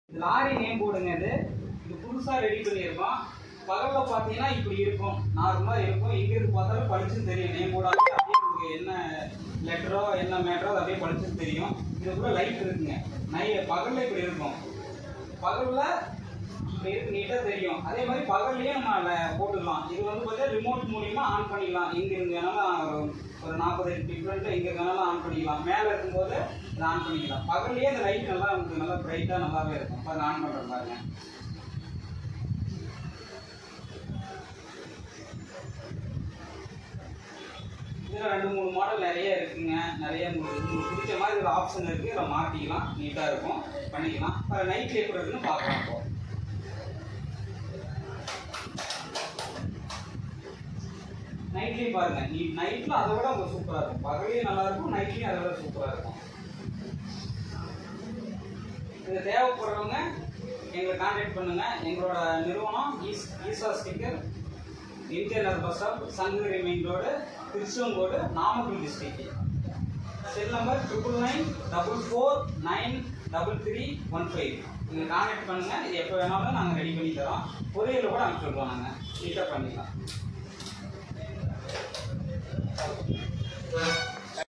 இது lorry name போர்டுங்க இது இது புதுசாக ரெடி பண்ணியிருக்கோம் பகலில் பார்த்தீங்கன்னா இப்படி இருக்கும் நார்மலாக இருக்கும் இங்கிருந்து பார்த்தாலும் பளிச்சுன்னு தெரியும் நேம் போர்டு அப்படியே உங்களுக்கு என்ன லெட்டரோ என்ன மேட்டரோ அது அப்படியே பளிச்சுன்னு தெரியும் இதுக்குள்ள லைட் இருக்குங்க நை பகலில் இப்படி இருக்கும் பகலில் இப்படி இருக்கு நீட்டாக தெரியும் அதே மாதிரி பகல்லையே நம்ம ல- போட்டுக்கலாம் இது வந்து பார்த்தீங்கன்னா ரிமோட் மூலியமா ஆன் பண்ணிக்கலாம் எங்க இருந்து வேணாலும் ஒரு ஒரு நாற்பது டிஃப்ரெண்ட்டில் எங்கே வேணாலும் ஆன் பண்ணிக்கலாம் மேலே இருக்கும்போது இதை ஆன் பண்ணிக்கலாம் பகல்லையே இந்த லைட் நல்லா உங்களுக்கு நல்லா பிரைட்டாக நல்லாவே இருக்கும் இப்போ ஆன் பண்ணுறேன் பாருங்க இதில் ரெண்டு மூணு மாடல் நிறைய இருக்குங்க நிறைய உங்களுக்கு உங்களுக்கு பிடிச்ச மாதிரி ஒரு ஆப்ஷன் இருக்குது இதில் மாட்டிக்கலாம் நீட்டாக இருக்கும் பண்ணிக்கலாம் அப்புறம் நைட்டில் எப்படி இருக்குன்னு பார்க்கலாம் இப்போ நைட்லேயும் பாருங்க நீ நைட்டில் அதை விட உங்களுக்கு சூப்பராக இருக்கும் பகலையும் நல்லா இருக்கும் நைட்லேயும் அதை விட சூப்பராக இருக்கும் இது தேவைப்படுறவங்க எங்களை கான்டாக்ட் பண்ணுங்க எங்களோட நிறுவனம் ஈஸ் ஈசா sticker internal bus stop Sankagiri main road Tiruchengode Namakkal district cell number triple nine double four nine double three one five நீங்கள் கான்டாக்ட் பண்ணுங்க இது எப்போ வேணாலும் நாங்கள் ரெடி பண்ணி தரோம் கொரியரில் கூட அனுப்பிச்சுடுவோம் நாங்கள் நீட்டாக பண்ணிக்கலாம்